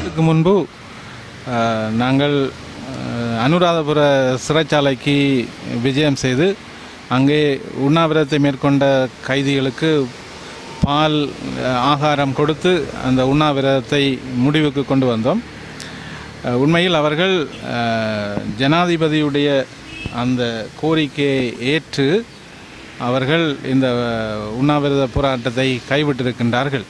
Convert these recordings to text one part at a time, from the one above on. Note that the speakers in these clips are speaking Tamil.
இதுக்கு முன்பு அஹ், நாங்கள் அஹ், அனுராதபுர சிறைச்சாலைக்கு விஜயம் செய்து அங்கே உண்ணாவிரதத்தை மேற்கொண்ட கைதிகளுக்கு பால் அஹ், ஆகாரம் கொடுத்து அந்த உண்ணாவிரதத்தை முடிவுக்கு கொண்டு வந்தோம் அஹ், உண்மையில் அவர்கள் அஹ், ஜனாதிபதியுடைய அந்த கோரிக்கையை ஏற்று அவர்கள் இந்த அஹ், உண்ணாவிரத போராட்டத்தை கைவிட்டிருக்கின்றார்கள்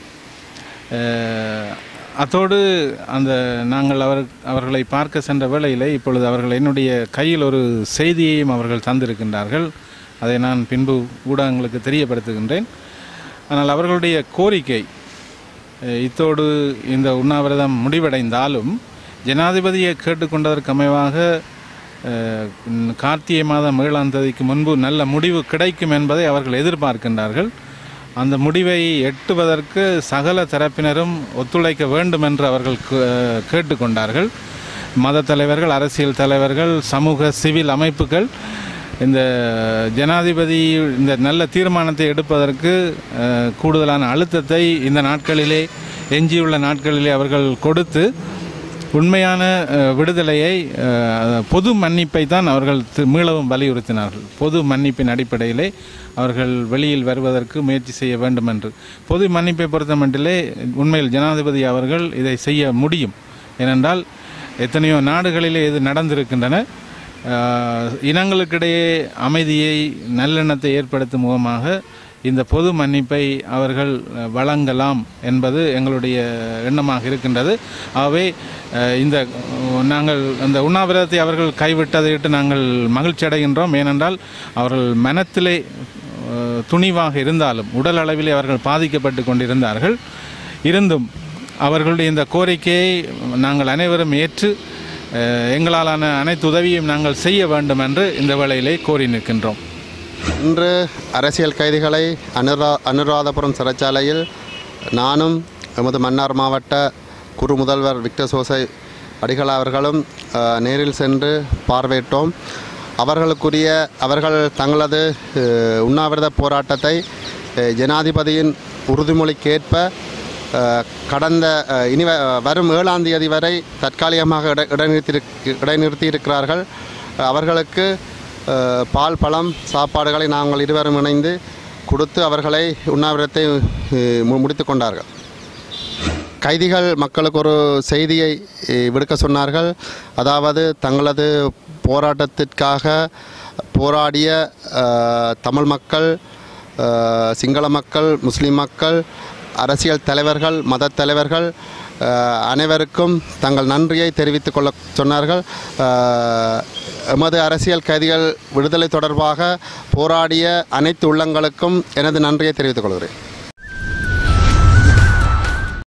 அஹ், அத்தோடு அந்த நாங்கள் அவர் அவர்களை பார்க்க சென்ற வேளையில் இப்பொழுது அவர்கள் என்னுடைய கையில் ஒரு செய்தியையும் அவர்கள் தந்திருக்கின்றார்கள் அதை நான் பின்பு ஊடகங்களுக்கு தெரியப்படுத்துகின்றேன் ஆனால் அவர்களுடைய கோரிக்கை அஹ், இத்தோடு இந்த உண்ணாவிரதம் முடிவடைந்தாலும் ஜனாதிபதியை கேட்டுக்கொண்டதற்கு அமைவாக அஹ், ம், கார்த்திகை மாதம் ஏழாம் தேதிக்கு முன்பு நல்ல முடிவு கிடைக்கும் என்பதை அவர்கள் எதிர்பார்க்கின்றார்கள் அந்த முடிவை எட்டுவதற்கு சகல தரப்பினரும் ஒத்துழைக்க வேண்டும் என்று அவர்கள் கே- கேட்டுக்கொண்டார்கள் மத தலைவர்கள் அரசியல் தலைவர்கள் சமூக சிவில் அமைப்புகள் இந்த ஜனாதிபதி இந்த நல்ல தீர்மானத்தை எடுப்பதற்கு அஹ், கூடுதலான அழுத்தத்தை இந்த நாட்களிலே எஞ்சியுள்ள நாட்களிலே அவர்கள் கொடுத்து உண்மையான அஹ், விடுதலையை அஹ், பொது மன்னிப்பை தான் அவர்கள் தி- மீளவும் வலியுறுத்தினார்கள் பொது மன்னிப்பின் அடிப்படையிலே அவர்கள் வெளியில் வருவதற்கு முயற்சி செய்ய வேண்டும் என்று பொது மன்னிப்பை பொறுத்த மட்டிலே உண்மையில் ஜனாதிபதி அவர்கள் இதை செய்ய முடியும் ஏனென்றால் எத்தனையோ நாடுகளிலே இது நடந்திருக்கின்றன அஹ், இனங்களுக்கிடையே அமைதியை நல்லெண்ணத்தை ஏற்படுத்தும் முகமாக இந்த பொது மன்னிப்பை அவர்கள் அஹ், வழங்கலாம் என்பது எங்களுடைய எண்ணமாக இருக்கின்றது ஆகவே அஹ், இந்த அஹ், நாங்கள் அந்த உண்ணாவிரதத்தை அவர்கள் கைவிட்டதையிட்டு நாங்கள் மகிழ்ச்சி அடைகின்றோம் ஏனென்றால் அவர்கள் மனத்திலே அஹ், துணிவாக இருந்தாலும் உடல் அளவிலே அவர்கள் பாதிக்கப்பட்டு கொண்டிருந்தார்கள் இருந்தும் அவர்களுடைய இந்த கோரிக்கையை நாங்கள் அனைவரும் ஏற்று அஹ், எங்களாலான அனைத்து உதவியும் நாங்கள் செய்ய வேண்டும் என்று இந்த வேளையிலே கோரி நிற்கின்றோம் இன்று அரசியல் கைதிகளை அனுரா அனுராதபுரம் சிறைச்சாலையில் நானும் எமது மன்னார் மாவட்ட குறு முதல்வர் விக்டர் சோசை அடிகள் அவர்களும் அஹ், நேரில் சென்று பார்வையிட்டோம் அவர்களுக்குரிய அவர்கள் தங்களது அஹ், உண்ணாவிரத போராட்டத்தை அஹ், ஜனாதிபதியின் உறுதிமொழிக்கேற்ப அஹ், கடந்த அஹ், இனி வ- வரும் ஏழாம் தேதி வரை தற்காலிகமாக இட இடைநிறுத்தி இடைநிறுத்தியிருக்கிறார்கள் அவர்களுக்கு அஹ், பால் பழம் சாப்பாடுகளை நாங்கள் இருவரும் இணைந்து கொடுத்து அவர்களை உண்ணாவிரத்தை அஹ், மு- முடித்து கொண்டார்கள் கைதிகள் மக்களுக்கு ஒரு செய்தியை அஹ், விடுக்க சொன்னார்கள் அதாவது தங்களது போராட்டத்திற்காக போராடிய அஹ், தமிழ் மக்கள் அஹ், சிங்கள மக்கள் முஸ்லிம் மக்கள் அரசியல் தலைவர்கள் மத தலைவர்கள் அஹ், அனைவருக்கும் தங்கள் நன்றியை தெரிவித்துக் கொள்ள சொன்னார்கள் அஹ், எமது அரசியல் கைதிகள் விடுதலை தொடர்பாக போராடிய அனைத்து உள்ளங்களுக்கும் எனது நன்றியை தெரிவித்துக் கொள்கிறேன்